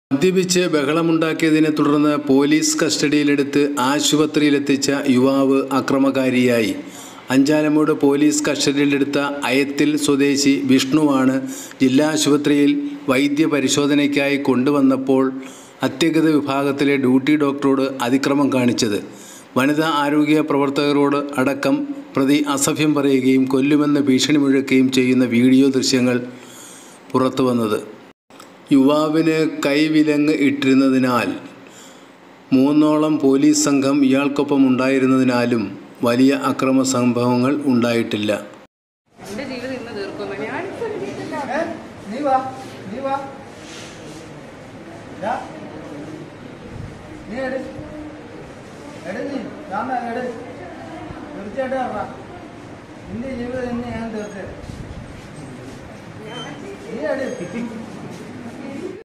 മദ്യപിച്ച് ബഹളമുണ്ടാക്കിയതിനെ തുടർന്ന് പോലീസ് കസ്റ്റഡിയിലെടുത്ത് ആശുപത്രിയിലെത്തിച്ച യുവാവ് അക്രമകാരിയായി അഞ്ചാലമൂട് പോലീസ് കസ്റ്റഡിയിലെടുത്ത അയത്തിൽ സ്വദേശി വിഷ്ണുവാണ് ജില്ലാ ആശുപത്രിയിൽ വൈദ്യപരിശോധനയ്ക്കായി കൊണ്ടുവന്നപ്പോൾ അത്യഗത വിഭാഗത്തിലെ ഡ്യൂട്ടി ഡോക്ടറോട് അതിക്രമം കാണിച്ചത് വനിതാ ആരോഗ്യ പ്രവർത്തകരോട് അടക്കം പ്രതി അസഭ്യം പറയുകയും കൊല്ലുമെന്ന് ഭീഷണി മുഴക്കുകയും ചെയ്യുന്ന വീഡിയോ ദൃശ്യങ്ങൾ പുറത്തു വന്നത് യുവാവിന് കൈവിലങ്ങ് ഇട്ടിരുന്നതിനാൽ മൂന്നോളം പോലീസ് സംഘം ഇയാൾക്കൊപ്പം ഉണ്ടായിരുന്നതിനാലും വലിയ അക്രമ സംഭവങ്ങൾ ഉണ്ടായിട്ടില്ല എന്റെ ജീവിതം ഇന്ന് തീർക്കും ഞാൻ ഏ? നീ വാ നീ വാ ദാ. നീ എട് എട് നീ ഞാൻ എട് തീർച്ചയായിട്ടും പറഞ്ഞ നിന്റെ ജീവിതം ഇന്ന് ഞാൻ തീർത്ത് നീ എട്